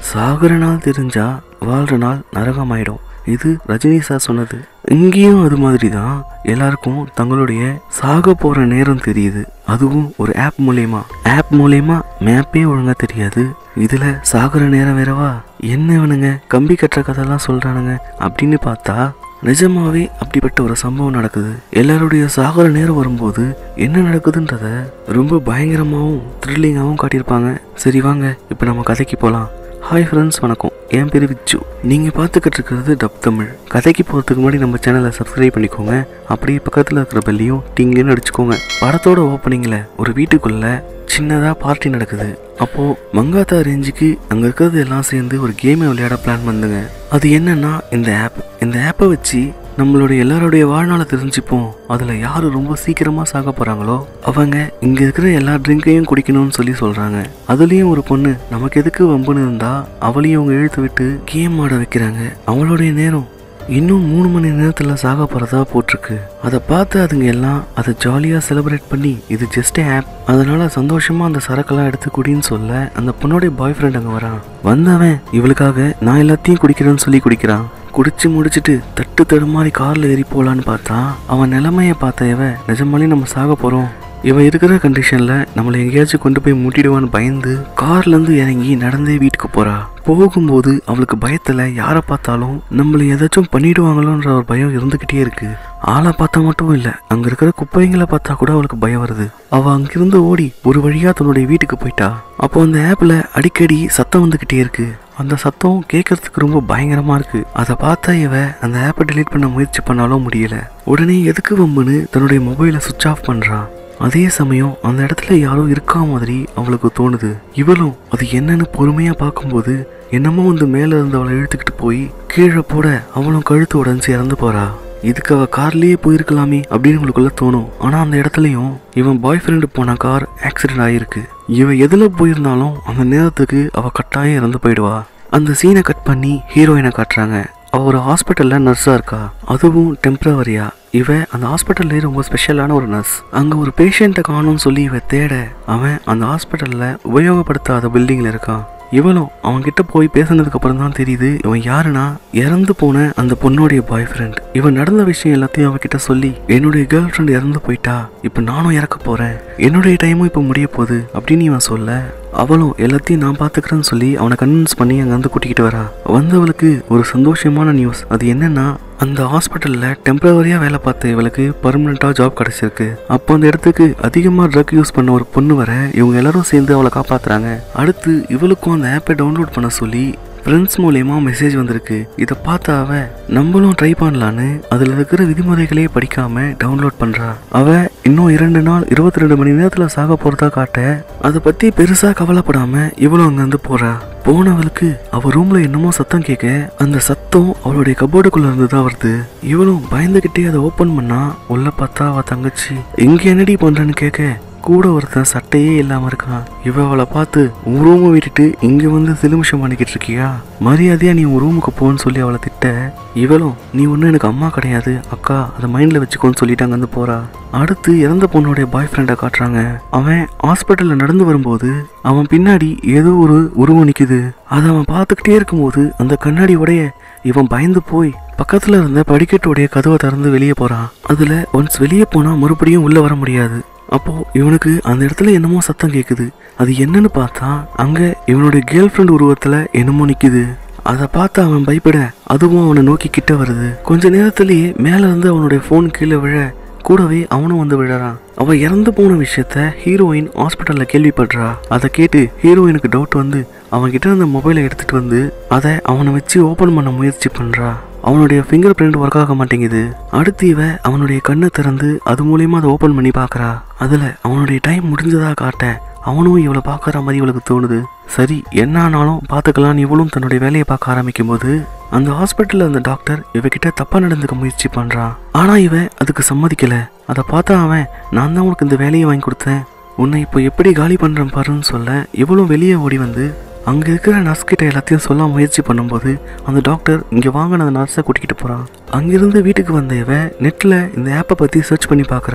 சாகுற நாள் தெரிஞ்சா வாழ்ற நாள் நரகமாயிடும் இது ரஜினி சார் சொன்னது இங்கேயும் அது மாதிரி தான் எல்லாருக்கும் தங்களுடைய சாக போற நேரம் தெரியுது அதுவும் ஒரு ஆப் மூலயமா ஆப் மூலயமா மேப்பே ஒழுங்கா தெரியாது இதுல சாகுற நேரம் வேறவா என்ன இவனுங்க கம்பி கட்டுற கதைலாம் சொல்றானுங்க அப்படின்னு பார்த்தா நிஜமாவே அப்படிப்பட்ட ஒரு சம்பவம் நடக்குது எல்லாருடைய சாகர நேரம் வரும்போது என்ன நடக்குதுன்றத ரொம்ப பயங்கரமாகவும் த்ரில்லிங்காகவும் காட்டியிருப்பாங்க சரி வாங்க இப்போ நம்ம கதைக்கு போகலாம் ஹாய் ஃப்ரெண்ட்ஸ் வணக்கம் என் பேர் விச்சு நீங்கள் பார்த்துக்கிட்டு இருக்கிறது டப் தமிழ் கதைக்கு போகிறதுக்கு முன்னாடி நம்ம சேனலை சப்ஸ்கிரைப் பண்ணிக்கோங்க அப்படியே பக்கத்தில் இருக்கிற பெல்லையும் டிங்குன்னு அடிச்சுக்கோங்க படத்தோட ஓப்பனிங்கில் ஒரு வீட்டுக்குள்ள சின்னதாக பார்ட்டி நடக்குது அப்போது மங்காத்தா ரேஞ்சுக்கு அங்கே இருக்கிறது எல்லாம் சேர்ந்து ஒரு கேமை விளையாட பிளான் பண்ணுங்க அது என்னன்னா இந்த ஆப் இந்த ஆப்பை வச்சு நம்மளுடைய எல்லாருடைய வாழ்நாளை தெரிஞ்சுப்போம் அதில் யார் ரொம்ப சீக்கிரமாக சாக போகிறாங்களோ அவங்க இங்கே இருக்கிற எல்லா ட்ரிங்கையும் குடிக்கணும்னு சொல்லி சொல்கிறாங்க அதுலேயும் ஒரு பொண்ணு நமக்கு எதுக்கு வம்புன்னு இருந்தா அவளையும் அவங்க இழுத்து விட்டு கேம் ஆட வைக்கிறாங்க அவளுடைய நேரம் இன்னும் மூணு மணி நேரத்தில் சாக போகிறதா போட்டிருக்கு அதை பார்த்து அதுங்க எல்லாம் அதை ஜாலியாக செலிப்ரேட் பண்ணி இது ஜஸ்ட் ஆப் அதனால சந்தோஷமாக அந்த சரக்கெல்லாம் எடுத்து குடின்னு சொல்ல அந்த பொண்ணுடைய பாய் ஃப்ரெண்ட் அங்கே வரான் வந்தவன் இவளுக்காக நான் எல்லாத்தையும் குடிக்கிறேன்னு சொல்லி குடிக்கிறான் குடிச்சு முடிச்சிட்டு தட்டு தடுமாறி கார்ல ஏறி போலான்னு பார்த்தா அவன் நிலைமைய பார்த்த இவ நிஜமாலே நம்ம சாக போறோம் இவன் இருக்கிற கண்டிஷன்ல நம்மளை எங்கேயாச்சும் கொண்டு போய் முட்டிடுவான்னு பயந்து கார்ல இருந்து இறங்கி நடந்தே வீட்டுக்கு போறா போகும்போது அவளுக்கு பயத்துல யாரை பார்த்தாலும் நம்மளை ஏதாச்சும் பண்ணிடுவாங்களோன்ற ஒரு பயம் இருந்துகிட்டே இருக்கு ஆளை பார்த்தா மட்டும் இல்ல அங்க இருக்கிற குப்பைங்களை பார்த்தா கூட அவளுக்கு பயம் வருது அவ அங்கிருந்து ஓடி ஒரு வழியா தன்னுடைய வீட்டுக்கு போயிட்டா அப்போ அந்த ஆப்ல அடிக்கடி சத்தம் வந்துகிட்டே இருக்கு அந்த சத்தம் கேட்கறதுக்கு ரொம்ப பயங்கரமா இருக்கு அதை பார்த்தா இவ அந்த ஆப்பை delete பண்ண முயற்சி பண்ணாலும் முடியல உடனே எதுக்கு வம்புன்னு தன்னுடைய மொபைலை சுவிட்ச் ஆஃப் பண்றான் அதே சமயம் அந்த இடத்துல யாரோ இருக்கா மாதிரி அவளுக்கு தோணுது இவளும் அது என்னன்னு பொறுமையா பார்க்கும்போது என்னமோ வந்து மேல இருந்து அவளை இழுத்துக்கிட்டு போய் கீழே போட அவளும் கழுத்து உடஞ்சி இறந்து போறா இதுக்கு அவ கார்லயே போயிருக்கலாமே அப்படின்னு உங்களுக்குள்ள தோணும் ஆனா அந்த இடத்துலயும் இவன் பாய் ஃப்ரெண்டு போன கார் ஆக்சிடென்ட் ஆயிருக்கு இவன் எதுல போயிருந்தாலும் அந்த நேரத்துக்கு அவ கட்டாயம் இறந்து போயிடுவா அந்த சீனை கட் பண்ணி ஹீரோயினை காட்டுறாங்க அவ ஒரு ஹாஸ்பிட்டல்ல நர்ஸா இருக்கா அதுவும் டெம்பரவரியா இவ அந்த ஹாஸ்பிட்டல்லே ரொம்ப ஸ்பெஷலான ஒரு நர்ஸ் அங்க ஒரு பேஷண்ட்டை காணும்னு சொல்லி இவ தேட அவன் அந்த ஹாஸ்பிட்டல்ல உபயோகப்படுத்தாத பில்டிங்ல இருக்கான் இவளும் அவன்கிட்ட போய் பேசுனதுக்கு அப்புறம் தான் தெரியுது இவன் யாருன்னா இறந்து போன அந்த பொண்ணுடைய பாய் ஃப்ரெண்ட் இவன் நடந்த விஷயம் எல்லாத்தையும் அவகிட்ட சொல்லி என்னுடைய கேர்ள் ஃப்ரெண்ட் இறந்து போயிட்டா இப்போ நானும் இறக்க போறேன் என்னுடைய டைமும் இப்போ முடிய போகுது அப்படின்னு இவன் சொல்ல அவளும் எல்லாத்தையும் நான் பார்த்துக்கிறேன்னு சொல்லி அவனை கன்வின்ஸ் பண்ணி அங்கே வந்து கூட்டிக்கிட்டு வரா வந்தவளுக்கு ஒரு சந்தோஷமான நியூஸ் அது என்னன்னா அந்த ஹாஸ்பிட்டலில் டெம்பரவரியாக வேலை பார்த்த இவளுக்கு பர்மனெண்ட்டாக ஜாப் கிடச்சிருக்கு அப்போ அந்த இடத்துக்கு அதிகமாக ட்ரக் யூஸ் பண்ண ஒரு பொண்ணு வர இவங்க எல்லாரும் சேர்ந்து அவளை காப்பாத்துறாங்க அடுத்து இவளுக்கும் அந்த ஆப்பை டவுன்லோட் பண்ண சொல்லி ஃப்ரெண்ட்ஸ் மூலயமா மெசேஜ் வந்திருக்கு இதை பார்த்த அவ நம்மளும் ட்ரை பண்ணலான்னு அதில் இருக்கிற விதிமுறைகளே படிக்காம டவுன்லோட் பண்றா அவ இன்னும் இரண்டு நாள் இருபத்தி ரெண்டு மணி நேரத்தில் சாக போறதா காட்ட அதை பத்தி பெருசா கவலைப்படாம இவளும் அங்கேருந்து போறா போனவளுக்கு அவ ரூம்ல என்னமோ சத்தம் கேட்க அந்த சத்தம் அவளுடைய கபோர்டுக்குள்ள இருந்து தான் வருது இவளும் பயந்துகிட்டே அதை ஓபன் பண்ணா உள்ள பார்த்தா அவ தங்கச்சி இங்க என்னடி பண்றேன்னு கேட்க கூட ஒருத்தன் சட்டையே இல்லாம இருக்கான் இவ அவளை பார்த்து உன் ரூமை விட்டுட்டு இங்க வந்து சிலுமிஷம் பண்ணிக்கிட்டு இருக்கியா மரியாதையா நீ உன் ரூமுக்கு போன்னு சொல்லி அவளை திட்ட இவளும் நீ ஒன்றும் எனக்கு அம்மா கிடையாது அக்கா அதை மைண்ட்ல வச்சுக்கோன்னு சொல்லிட்டு அங்கேருந்து போறா அடுத்து இறந்த பொண்ணுடைய பாய் ஃப்ரெண்டை காட்டுறாங்க அவன் ஹாஸ்பிட்டல்ல நடந்து வரும்போது அவன் பின்னாடி ஏதோ ஒரு உருவம் நிக்குது அதை அவன் பார்த்துக்கிட்டே இருக்கும்போது அந்த கண்ணாடி உடைய இவன் பயந்து போய் பக்கத்துல இருந்த படிக்கட்டுடைய கதவை திறந்து வெளியே போறான் அதுல ஒன்ஸ் வெளியே போனா மறுபடியும் உள்ள வர முடியாது அப்போ இவனுக்கு அந்த இடத்துல என்னமோ சத்தம் கேக்குது அது என்னன்னு பார்த்தா அங்க இவனுடைய கேர்ள் ஃப்ரெண்ட் உருவத்துல என்னமோ நிக்குது அதை பார்த்து அவன் பயப்பட அதுவும் அவனை நோக்கி கிட்ட வருது கொஞ்ச நேரத்திலேயே மேல இருந்து அவனுடைய ஃபோன் கீழே விழ கூடவே அவனும் வந்து விழறான் அவ இறந்து போன விஷயத்த ஹீரோயின் ஹாஸ்பிட்டல்ல கேள்விப்படுறா அதை கேட்டு ஹீரோயினுக்கு டவுட் வந்து அவன்கிட்ட இருந்த மொபைலை எடுத்துட்டு வந்து அதை அவனை வச்சு ஓபன் பண்ண முயற்சி பண்றா அவனுடைய ஃபிங்கர் பிரிண்ட் ஒர்க் ஆக மாட்டேங்குது அடுத்து இவ அவனுடைய கண்ணை திறந்து அது மூலியமா அதை ஓபன் பண்ணி பார்க்கறா அதுல அவனுடைய டைம் முடிஞ்சதா காட்ட அவனும் இவளை பார்க்கற மாதிரி இவளுக்கு தோணுது சரி என்ன ஆனாலும் பார்த்துக்கலான்னு இவளும் தன்னுடைய வேலையை பார்க்க ஆரம்பிக்கும் போது அந்த ஹாஸ்பிட்டல்ல அந்த டாக்டர் இவகிட்ட தப்பா நடந்துக்க முயற்சி பண்றான் ஆனா இவ அதுக்கு சம்மதிக்கல அதை பார்த்தா அவன் நான் தான் உனக்கு இந்த வேலையை வாங்கி கொடுத்தேன் உன்னை இப்போ எப்படி காலி பண்றேன் பாருன்னு சொல்ல இவளும் வெளியே ஓடி வந்து அங்கே இருக்கிற நர்ஸ் கிட்ட எல்லாத்தையும் சொல்ல முயற்சி பண்ணும்போது அந்த டாக்டர் இங்கே வாங்கின அந்த நர்ஸை கூட்டிகிட்டு போகிறான் அங்கிருந்து வீட்டுக்கு வந்த இவன் நெட்டில் இந்த ஆப்பை பற்றி சர்ச் பண்ணி பார்க்குறா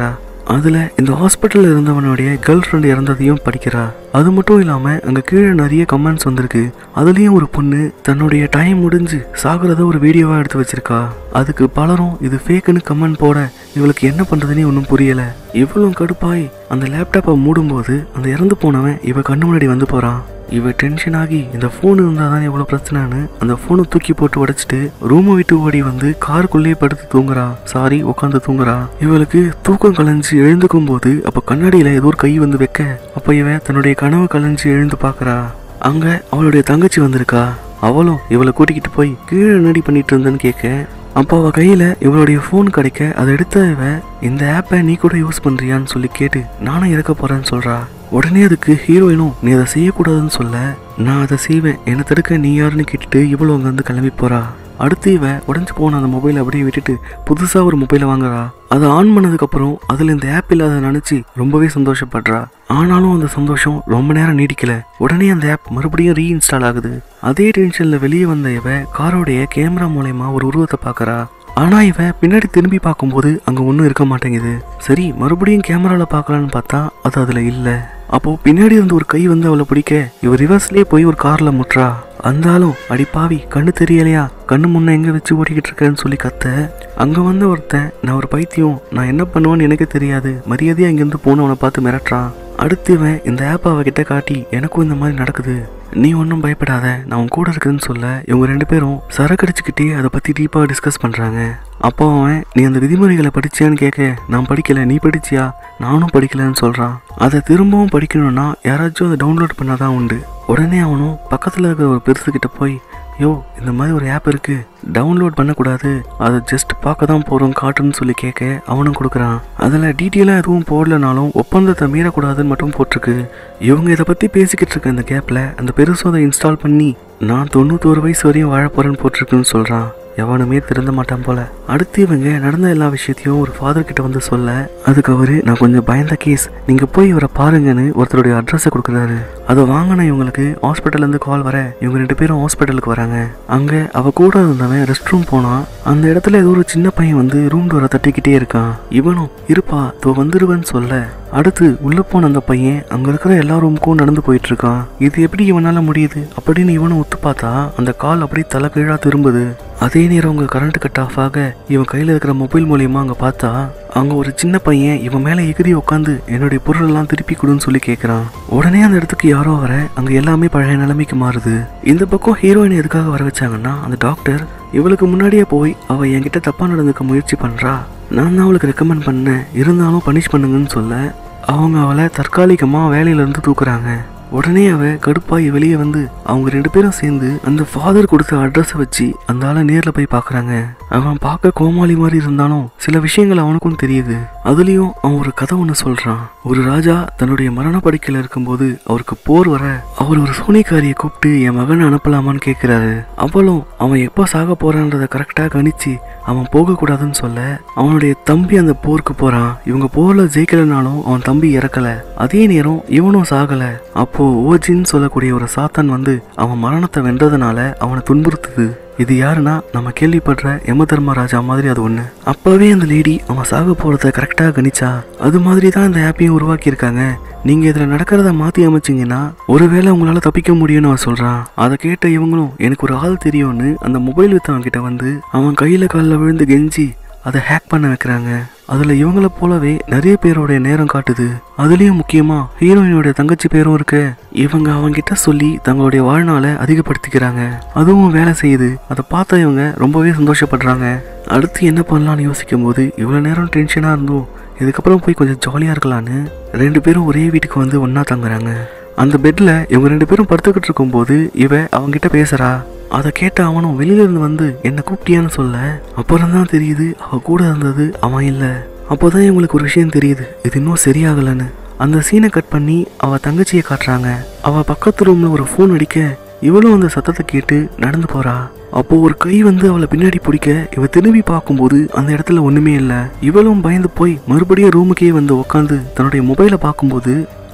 அதுல இந்த ஹாஸ்பிட்டல்ல இருந்தவனுடைய கேர்ள் ஃப்ரெண்ட் இறந்ததையும் படிக்கிறா அது மட்டும் இல்லாம அங்க கீழே நிறைய கமெண்ட்ஸ் வந்திருக்கு அதுலயும் ஒரு பொண்ணு தன்னுடைய டைம் முடிஞ்சு சாகுறத ஒரு வீடியோவா எடுத்து வச்சிருக்கா அதுக்கு பலரும் இது ஃபேக்குன்னு கமெண்ட் போட இவளுக்கு என்ன பண்றதுன்னே ஒன்றும் புரியல இவளும் கடுப்பாய் அந்த லேப்டாப்பை மூடும்போது அந்த இறந்து போனவன் இவ கண்ணு முன்னாடி வந்து போறான் இவ டென்ஷன் ஆகி இந்த ஃபோன் இருந்தால் தான் எவ்வளோ பிரச்சனைன்னு அந்த ஃபோனை தூக்கி போட்டு உடைச்சிட்டு ரூமை விட்டு ஓடி வந்து காருக்குள்ளேயே படுத்து தூங்குறா சாரி உட்காந்து தூங்குறா இவளுக்கு தூக்கம் கலைஞ்சு எழுந்துக்கும் போது அப்போ கண்ணாடியில் ஏதோ ஒரு கை வந்து வைக்க அப்போ இவன் தன்னுடைய கனவு கலைஞ்சு எழுந்து பார்க்கறா அங்க அவளுடைய தங்கச்சி வந்திருக்கா அவளும் இவளை கூட்டிக்கிட்டு போய் கீழே என்னடி பண்ணிட்டு இருந்தேன்னு கேட்க அப்போ அவ கையில இவளுடைய ஃபோன் கிடைக்க அதை எடுத்த இவ இந்த ஆப்பை நீ கூட யூஸ் பண்றியான்னு சொல்லி கேட்டு நானும் இறக்க போறேன்னு சொல்றா உடனே அதுக்கு ஹீரோயினும் நீ அதை செய்யக்கூடாதுன்னு சொல்ல நான் அதை செய்வேன் என்னை தடுக்க நீ யாருன்னு கேட்டுட்டு இவ்வளோ அங்கேருந்து கிளம்பி போறா அடுத்து இவ உடஞ்சு போன அந்த மொபைலை அப்படியே விட்டுட்டு புதுசாக ஒரு மொபைலை வாங்குறா அதை ஆன் பண்ணதுக்கப்புறம் அதில் இந்த ஆப் இல்லாத நினச்சி ரொம்பவே சந்தோஷப்படுறா ஆனாலும் அந்த சந்தோஷம் ரொம்ப நேரம் நீடிக்கல உடனே அந்த ஆப் மறுபடியும் ரீஇன்ஸ்டால் ஆகுது அதே டென்ஷனில் வெளியே வந்த இவ காரோடைய கேமரா மூலயமா ஒரு உருவத்தை பார்க்கறா ஆனா இவ பின்னாடி திரும்பி பார்க்கும்போது அங்க ஒன்றும் இருக்க மாட்டேங்குது சரி மறுபடியும் கேமரால பார்க்கலான்னு பார்த்தா அது அதுல இல்ல அப்போ பின்னாடி இருந்து ஒரு கை வந்து அவளை பிடிக்க இவ ரிவர்ஸ்லயே போய் ஒரு கார்ல முட்டுறா அந்த ஆளும் அடி பாவி கண்ணு தெரியலையா கண்ணு முன்ன எங்க வச்சு ஓடிக்கிட்டு இருக்கேன்னு சொல்லி கத்த அங்க வந்த ஒருத்தன் நான் ஒரு பைத்தியம் நான் என்ன பண்ணுவேன்னு எனக்கு தெரியாது மரியாதையா இங்கிருந்து போனவனை பார்த்து மிரட்டுறான் அடுத்து இவன் இந்த ஆப் அவகிட்ட காட்டி எனக்கும் இந்த மாதிரி நடக்குது நீ ஒன்றும் பயப்படாத நான் உன் கூட இருக்குதுன்னு சொல்ல இவங்க ரெண்டு பேரும் சரக்கடிச்சுக்கிட்டே அதை பற்றி டீப்பாக டிஸ்கஸ் பண்ணுறாங்க அப்போ அவன் நீ அந்த விதிமுறைகளை படிச்சியான்னு கேட்க நான் படிக்கல நீ படிச்சியா நானும் படிக்கலன்னு சொல்கிறான் அதை திரும்பவும் படிக்கணும்னா யாராச்சும் அதை டவுன்லோட் பண்ணாதான் உண்டு உடனே அவனும் பக்கத்தில் இருக்கிற ஒரு பெருசுக்கிட்ட போய் யோ இந்த மாதிரி ஒரு ஆப் இருக்கு டவுன்லோட் பண்ணக்கூடாது அதை ஜஸ்ட் பார்க்க தான் போகிறோம் காட்டுன்னு சொல்லி கேட்க அவனும் கொடுக்குறான் அதில் டீட்டெயிலாக எதுவும் போடலனாலும் ஒப்பந்தத்தை மீறக்கூடாதுன்னு மட்டும் போட்டிருக்கு இவங்க இதை பற்றி பேசிக்கிட்டு இருக்க இந்த கேப்பில் அந்த பெருசும் அதை இன்ஸ்டால் பண்ணி நான் தொண்ணூத்தோரு வயசு வரையும் வாழ போகிறேன்னு போட்டிருக்குன்னு சொல்கிறான் எவனுமே திருந்த மாட்டான் போல அடுத்து இவங்க நடந்த எல்லா விஷயத்தையும் ஒரு ஃபாதர் கிட்ட வந்து சொல்ல அதுக்கு அவரு நான் கொஞ்சம் பயந்த கேஸ் நீங்க போய் இவரை பாருங்கன்னு ஒருத்தருடைய அட்ரஸை கொடுக்குறாரு அதை வாங்கின இவங்களுக்கு ஹாஸ்பிட்டல்ல இருந்து கால் வர இவங்க ரெண்டு பேரும் ஹாஸ்பிட்டலுக்கு வராங்க அங்க அவ கூட இருந்தவன் ரெஸ்ட் ரூம் போனா அந்த இடத்துல ஏதோ ஒரு சின்ன பையன் வந்து ரூம் டோரை தட்டிக்கிட்டே இருக்கான் இவனும் இருப்பா தோ வந்துருவேன்னு சொல்ல அடுத்து உள்ள போன அந்த பையன் அங்க இருக்கிற எல்லா ரூமுக்கும் நடந்து போயிட்டு இருக்கான் இது எப்படி இவனால முடியுது அப்படின்னு இவனும் ஒத்து பார்த்தா அந்த கால் அப்படியே தலை கீழா திரும்புது அதே நேரம் உங்க கரண்ட் கட் ஆஃப் ஆக இவன் கையில இருக்கிற மொபைல் மூலியமா அங்க பார்த்தா அங்க ஒரு சின்ன பையன் இவன் மேல எகிரி உட்காந்து என்னுடைய பொருள் எல்லாம் திருப்பி கொடுன்னு சொல்லி கேக்குறான் உடனே அந்த இடத்துக்கு யாரோ வர அங்க எல்லாமே பழைய நிலைமைக்கு மாறுது இந்த பக்கம் ஹீரோயின் எதுக்காக வர வச்சாங்கன்னா அந்த டாக்டர் இவளுக்கு முன்னாடியே போய் அவ என்கிட்ட தப்பா நடந்துக்க முயற்சி பண்றா நான் தான் அவளுக்கு ரெக்கமெண்ட் பண்ணேன் இருந்தாலும் பனிஷ் பண்ணுங்கன்னு சொல்ல அவங்க அவளை தற்காலிகமா வேலையில இருந்து தூக்குறாங்க உடனே அவ கடுப்பாகி வெளியே வந்து அவங்க ரெண்டு பேரும் சேர்ந்து அந்த ஃபாதர் கொடுத்த அட்ரஸை வச்சு அந்த ஆளை நேரில் போய் பார்க்குறாங்க அவன் பார்க்க கோமாளி மாதிரி இருந்தாலும் சில விஷயங்கள் அவனுக்கும் தெரியுது அதுலேயும் அவன் ஒரு கதை ஒன்று சொல்கிறான் ஒரு ராஜா தன்னுடைய மரண படுக்கையில் இருக்கும்போது அவருக்கு போர் வர அவர் ஒரு சோனிக்காரியை கூப்பிட்டு என் மகனை அனுப்பலாமான்னு கேட்குறாரு அவளும் அவன் எப்போ சாக போறான்றதை கரெக்டாக கணிச்சு அவன் போகக்கூடாதுன்னு சொல்ல அவனுடைய தம்பி அந்த போருக்கு போறான் இவங்க போர்ல ஜெயிக்கலனாலும் அவன் தம்பி இறக்கல அதே நேரம் இவனும் சாகல அப்போ ஓஜின்னு சொல்லக்கூடிய ஒரு சாத்தான் வந்து அவன் மரணத்தை வென்றதுனால அவனை துன்புறுத்துது இது யாருன்னா நம்ம கேள்விப்படுற யம தர்மராஜா மாதிரி அது ஒண்ணு அப்பவே அந்த லேடி அவன் சாக போறத கரெக்டா கணிச்சா அது மாதிரி தான் இந்த ஆப்பையும் உருவாக்கியிருக்காங்க நீங்க இதுல நடக்கிறத மாத்தி அமைச்சீங்கன்னா ஒருவேளை உங்களால தப்பிக்க முடியும்னு அவன் சொல்றான் அதை கேட்ட இவங்களும் எனக்கு ஒரு ஆள் தெரியும்னு அந்த மொபைல் வித்தவன் கிட்ட வந்து அவன் கையில காலில் விழுந்து கெஞ்சி அதை ஹேக் பண்ண வைக்கிறாங்க அதுல இவங்கள போலவே நிறைய பேரோட நேரம் காட்டுது அதுலயும் முக்கியமா ஹீரோயினோட தங்கச்சி பேரும் இருக்கு இவங்க அவங்கிட்ட சொல்லி தங்களுடைய வாழ்நாளை அதிகப்படுத்திக்கிறாங்க அதுவும் வேலை செய்யுது அதை பார்த்த இவங்க ரொம்பவே சந்தோஷப்படுறாங்க அடுத்து என்ன பண்ணலாம்னு யோசிக்கும் போது இவ்வளவு நேரம் டென்ஷனா இருந்தோம் இதுக்கப்புறம் போய் கொஞ்சம் ஜாலியா இருக்கலான்னு ரெண்டு பேரும் ஒரே வீட்டுக்கு வந்து ஒண்ணா தங்குறாங்க அந்த பெட்ல இவங்க ரெண்டு பேரும் படுத்துக்கிட்டு இருக்கும்போது இவ அவங்கிட்ட பேசுறா அதை கேட்ட அவனும் வெளியில இருந்து வந்து என்ன கூப்பிட்டியான்னு சொல்ல அப்புறம் தான் தெரியுது அவ கூட இருந்தது அவன் இல்ல அப்போதான் இவங்களுக்கு ஒரு விஷயம் தெரியுது இது இன்னும் சரியாகலன்னு அந்த சீனை கட் பண்ணி அவ தங்கச்சியை காட்டுறாங்க அவ பக்கத்து ரூம்ல ஒரு ஃபோன் அடிக்க இவளும் அந்த சத்தத்தை கேட்டு நடந்து போறா அப்போ ஒரு கை வந்து அவளை பின்னாடி பிடிக்க இவ திரும்பி பார்க்கும்போது அந்த இடத்துல ஒண்ணுமே இல்ல இவளும் பயந்து போய் மறுபடியும் ரூமுக்கே வந்து உட்காந்து தன்னுடைய மொபைலை பார்க்கும்போது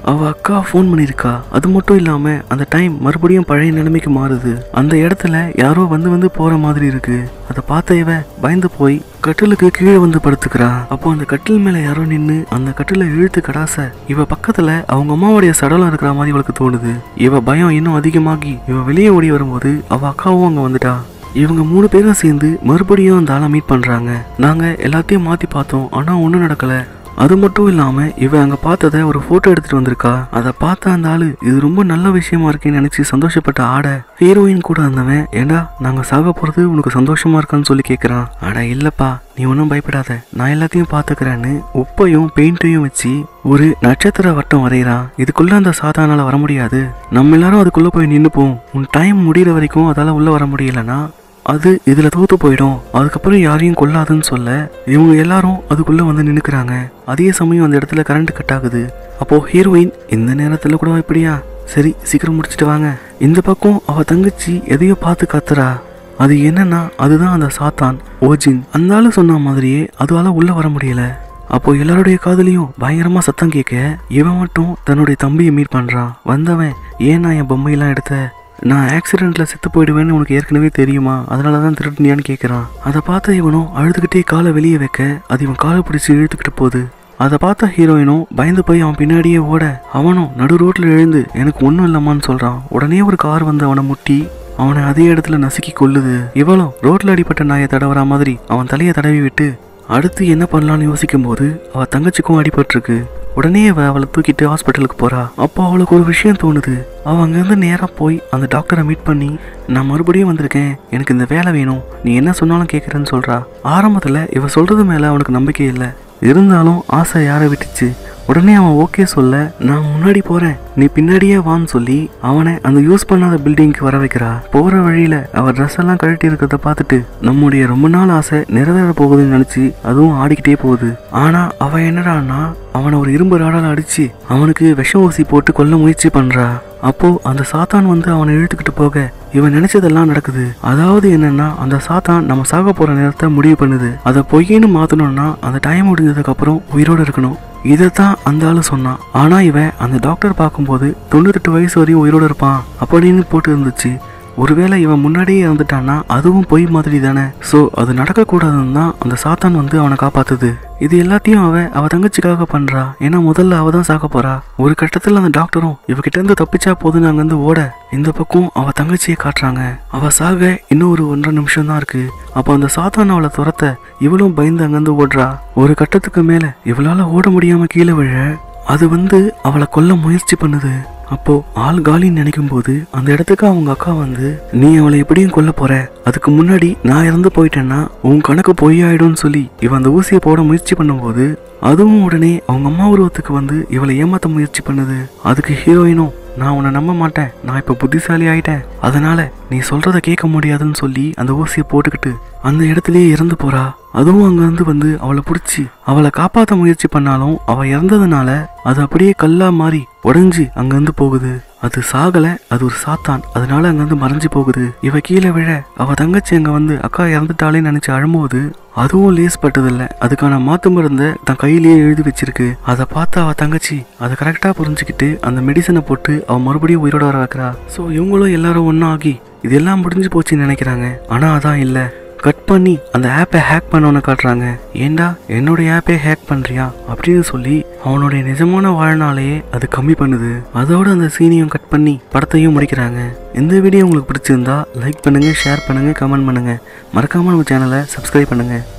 அவ அக்கா ஃபோன் பண்ணியிருக்கா அது மட்டும் இல்லாம அந்த டைம் மறுபடியும் பழைய நிலைமைக்கு மாறுது அந்த இடத்துல யாரோ வந்து வந்து போற மாதிரி இருக்கு அதை பார்த்த இவ பயந்து போய் கட்டிலுக்கு கீழே வந்து படுத்துக்கிறா அப்போ அந்த கட்டில் மேல யாரோ நின்னு அந்த கட்டில இழுத்து கடாச இவ பக்கத்துல அவங்க அம்மாவுடைய சடலம் இருக்கிற மாதிரி இவளுக்கு தோணுது இவ பயம் இன்னும் அதிகமாகி இவ வெளியே ஓடி வரும்போது அவ அக்காவும் அங்க வந்துட்டா இவங்க மூணு பேரும் சேர்ந்து மறுபடியும் அந்த ஆளை மீட் பண்றாங்க நாங்க எல்லாத்தையும் மாத்தி பார்த்தோம் ஆனா ஒன்றும் நடக்கல அது மட்டும் இல்லாம இவ அங்க பார்த்தத ஒரு போட்டோ எடுத்துட்டு வந்திருக்கா அதை பார்த்த அந்த ஆளு இது ரொம்ப நல்ல விஷயமா இருக்கேன்னு நினைச்சு சந்தோஷப்பட்ட ஆட ஹீரோயின் கூட இருந்தவன் ஏண்டா நாங்க சாக போறது உனக்கு சந்தோஷமா இருக்கான்னு சொல்லி கேக்குறான் அட இல்லப்பா நீ ஒன்றும் பயப்படாத நான் எல்லாத்தையும் பார்த்துக்கிறேன்னு உப்பையும் பெயிண்ட்டையும் வச்சு ஒரு நட்சத்திர வட்டம் வரைகிறான் இதுக்குள்ள அந்த சாத்தானால வர முடியாது நம்ம எல்லாரும் அதுக்குள்ள போய் நின்னுப்போம் உன் டைம் முடிகிற வரைக்கும் அதால உள்ள வர முடியலன்னா அது இதுல தோத்து போயிடும் அதுக்கப்புறம் யாரையும் கொல்லாதுன்னு சொல்ல இவங்க எல்லாரும் அதுக்குள்ள வந்து நின்னுக்கிறாங்க அதே சமயம் அந்த இடத்துல கரண்ட் கட் ஆகுது அப்போ ஹீரோயின் இந்த நேரத்துல கூட இப்படியா சரி சீக்கிரம் முடிச்சிட்டு வாங்க இந்த பக்கம் அவ தங்கச்சி எதையோ பார்த்து கத்துறா அது என்னன்னா அதுதான் அந்த சாத்தான் ஓஜின் அந்த ஆளு சொன்ன மாதிரியே அதுவால உள்ள வர முடியல அப்போ எல்லாருடைய காதுலயும் பயங்கரமா சத்தம் கேட்க இவன் மட்டும் தன்னுடைய தம்பியை மீட் பண்றான் வந்தவன் ஏன் நான் என் பொம்மையெல்லாம் எடுத்த நான் ஆக்சிடென்ட்ல செத்து போயிடுவேன்னு உனக்கு ஏற்கனவே தெரியுமா அதனால தான் திருட்டினியான்னு கேட்குறான் அதை பார்த்த இவனும் அழுதுகிட்டே காலை வெளியே வைக்க அது இவன் காலை பிடிச்சி இழுத்துக்கிட்டு போகுது அதை பார்த்த ஹீரோயினும் பயந்து போய் அவன் பின்னாடியே ஓட அவனும் நடு ரோட்ல எழுந்து எனக்கு ஒன்றும் இல்லம்மான்னு சொல்றான் உடனே ஒரு கார் வந்து அவனை முட்டி அவனை அதே இடத்துல நசுக்கி கொல்லுது இவளும் ரோட்ல அடிப்பட்ட நாயை தடவுற மாதிரி அவன் தலையை தடவி விட்டு அடுத்து என்ன பண்ணலாம்னு யோசிக்கும் போது அவ தங்கச்சிக்கும் அடிபட்டிருக்கு உடனே அவ அவளை தூக்கிட்டு ஹாஸ்பிட்டலுக்கு போறா அப்போ அவளுக்கு ஒரு விஷயம் தோணுது அவ அங்கேருந்து நேராக போய் அந்த டாக்டரை மீட் பண்ணி நான் மறுபடியும் வந்திருக்கேன் எனக்கு இந்த வேலை வேணும் நீ என்ன சொன்னாலும் கேட்குறேன்னு சொல்றா ஆரம்பத்தில் இவ சொல்றது மேலே அவனுக்கு நம்பிக்கை இல்லை இருந்தாலும் ஆசை யாரை விட்டுச்சு உடனே அவன் ஓகே சொல்ல நான் முன்னாடி போறேன் நீ பின்னாடியே வான்னு சொல்லி அவனை அந்த யூஸ் பண்ணாத பில்டிங்க்கு வர வைக்கிறா போற வழியில அவ ட்ரெஸ் எல்லாம் கழட்டி இருக்கிறத பார்த்துட்டு நம்முடைய ரொம்ப நாள் ஆசை நிறைவேற போகுதுன்னு நினைச்சு அதுவும் ஆடிக்கிட்டே போகுது ஆனா அவ என்னடான்னா அவனை ஒரு இரும்பு ராடால அடிச்சு அவனுக்கு விஷ ஊசி போட்டு கொல்ல முயற்சி பண்றா அப்போ அந்த சாத்தான் வந்து அவனை இழுத்துக்கிட்டு போக இவன் நினைச்சதெல்லாம் நடக்குது அதாவது என்னன்னா அந்த சாத்தான் நம்ம சாக போற நேரத்தை முடிவு பண்ணுது அதை பொய்ன்னு மாத்தணும்னா அந்த டைம் முடிஞ்சதுக்கு அப்புறம் உயிரோட இருக்கணும் இதைத்தான் அந்த ஆளு சொன்னான் ஆனா இவன் அந்த டாக்டர் பார்க்கும்போது தொண்ணூத்தெட்டு வயசு வரையும் உயிரோட இருப்பான் அப்படின்னு போட்டு இருந்துச்சு ஒருவேளை இவன் முன்னாடியே இறந்துட்டான்னா அதுவும் பொய் மாதிரி தானே ஸோ அது நடக்கக்கூடாதுன்னு தான் அந்த சாத்தான் வந்து அவனை காப்பாத்துது இது எல்லாத்தையும் அவ அவ தங்கச்சிக்காக பண்றா ஏன்னா முதல்ல அவ தான் சாக போறா ஒரு கட்டத்தில் அந்த டாக்டரும் இவகிட்ட இருந்து தப்பிச்சா போதுன்னு அங்கேருந்து ஓட இந்த பக்கம் அவ தங்கச்சியை காட்டுறாங்க அவ சாக இன்னும் ஒரு ஒன்றரை நிமிஷம் தான் இருக்கு அப்போ அந்த சாத்தான் அவளை துரத்த இவளும் பயந்து அங்கேருந்து ஓடுறா ஒரு கட்டத்துக்கு மேல இவளால ஓட முடியாம கீழே விழ அது வந்து அவளை கொல்ல முயற்சி பண்ணுது அப்போ ஆள் காலின்னு நினைக்கும் போது அந்த இடத்துக்கு அவங்க அக்கா வந்து நீ அவளை எப்படியும் கொல்ல போற அதுக்கு முன்னாடி நான் இறந்து போயிட்டேன்னா உன் கணக்கு பொய்யாயிடும்னு சொல்லி இவன் அந்த ஊசியை போட முயற்சி பண்ணும்போது அதுவும் உடனே அவங்க அம்மா உருவத்துக்கு வந்து இவளை ஏமாத்த முயற்சி பண்ணுது அதுக்கு ஹீரோயினும் நான் உன்னை நம்ப மாட்டேன் நான் இப்போ புத்திசாலி ஆயிட்டேன் அதனால நீ சொல்றத கேட்க முடியாதுன்னு சொல்லி அந்த ஊசியை போட்டுக்கிட்டு அந்த இடத்துலயே இறந்து போறா அதுவும் அங்கேருந்து வந்து அவளை பிடிச்சி அவளை காப்பாற்ற முயற்சி பண்ணாலும் அவ இறந்ததுனால அது அப்படியே கல்லா மாறி உடைஞ்சு அங்கேருந்து போகுது அது சாகல அது ஒரு சாத்தான் அதனால அங்கேருந்து மறைஞ்சு போகுது இவ கீழே விழ அவ தங்கச்சி அங்க வந்து அக்கா இறந்துட்டாளே நினைச்சு அழும்போது அதுவும் லேஸ் பட்டதில்ல அதுக்கான மாத்து மருந்தை தன் கையிலேயே எழுதி வச்சிருக்கு அதை பார்த்து அவ தங்கச்சி அதை கரெக்டாக புரிஞ்சுக்கிட்டு அந்த மெடிசனை போட்டு அவ மறுபடியும் உயிரோட வர வைக்கிறா ஸோ இவங்களும் எல்லாரும் ஒன்றா ஆகி இதெல்லாம் முடிஞ்சு போச்சுன்னு நினைக்கிறாங்க ஆனால் அதான் இல்லை கட் பண்ணி அந்த ஆப்பை ஹேக் பண்ணவனை காட்டுறாங்க ஏண்டா என்னுடைய ஆப்பை ஹேக் பண்றியா அப்படின்னு சொல்லி அவனுடைய நிஜமான வாழ்நாளையே அது கம்மி பண்ணுது அதோட அந்த சீனையும் கட் பண்ணி படத்தையும் முடிக்கிறாங்க இந்த வீடியோ உங்களுக்கு பிடிச்சிருந்தா லைக் பண்ணுங்க ஷேர் பண்ணுங்க கமெண்ட் பண்ணுங்க மறக்காம நம்ம சேனலை சப்ஸ்கிரைப் பண்ணுங்க